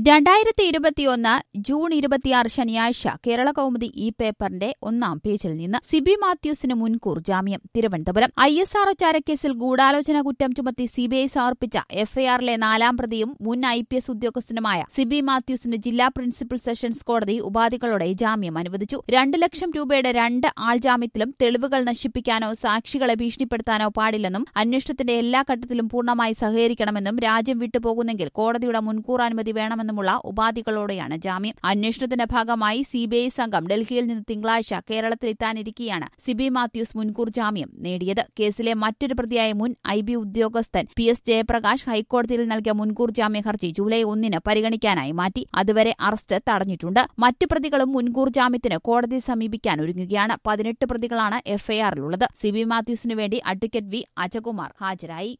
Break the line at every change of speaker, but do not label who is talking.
രണ്ടായിരത്തി ഇരുപത്തിയൊന്ന് ജൂൺ ഇരുപത്തിയാറ് ശനിയാഴ്ച കേരള കൗമുദി ഈ പേപ്പറിന്റെ ഒന്നാം പേജിൽ നിന്ന് സിബി മാത്യൂസിന് മുൻകൂർ ജാമ്യം തിരുവനന്തപുരം ഐ എസ് ആർ ചാരക്കേസിൽ ഗൂഢാലോചന കുറ്റം ചുമത്തി സിബിഐ സമർപ്പിച്ച എഫ്ഐആറിലെ നാലാം പ്രതിയും മുൻ ഐ പി എസ് ഉദ്യോഗസ്ഥനുമായ സിബി മാത്യൂസിന് ജില്ലാ പ്രിൻസിപ്പൽ സെഷൻസ് കോടതി ഉപാധികളോടെ ജാമ്യം അനുവദിച്ചു രണ്ട് ലക്ഷം രൂപയുടെ രണ്ട് ആൾജാമ്യത്തിലും തെളിവുകൾ നശിപ്പിക്കാനോ സാക്ഷികളെ ഭീഷണിപ്പെടുത്താനോ പാടില്ലെന്നും അന്വേഷണത്തിന്റെ എല്ലാ ഘട്ടത്തിലും പൂർണ്ണമായി സഹകരിക്കണമെന്നും രാജ്യം വിട്ടുപോകുന്നെങ്കിൽ കോടതിയുടെ മുൻകൂർ അനുമതി വേണമെന്നുമുള്ള ഉപാധികളോടെയാണ് ജാമ്യം അന്വേഷണത്തിന്റെ ഭാഗമായി സിബിഐ സംഘം ഡൽഹിയിൽ നിന്ന് തിങ്കളാഴ്ച കേരളത്തിലെത്താനിരിക്കെയാണ് സിബി മാത്യൂസ് മുൻകൂർ ജാമ്യം നേടിയത് കേസിലെ മറ്റൊരു പ്രതിയായ മുൻ ഐ ബി ഉദ്യോഗസ്ഥൻ പി എസ് ജയപ്രകാശ് ഹൈക്കോടതിയിൽ നൽകിയ മുൻകൂർ ജാമ്യ ഹർജി ജൂലൈ ഒന്നിന് പരിഗണിക്കാനായി മാറ്റി അതുവരെ അറസ്റ്റ് തടഞ്ഞിട്ടുണ്ട് മറ്റു പ്രതികളും മുൻകൂർ ജാമ്യത്തിന് കോടതിയെ സമീപിക്കാൻ ഒരുങ്ങുകയാണ് പതിനെട്ട് പ്രതികളാണ് എഫ്ഐആറിലുള്ളത് സിബി മാത്യൂസിനു വേണ്ടി അഡ്വക്കേറ്റ് വി അജകുമാർ ഹാജരായി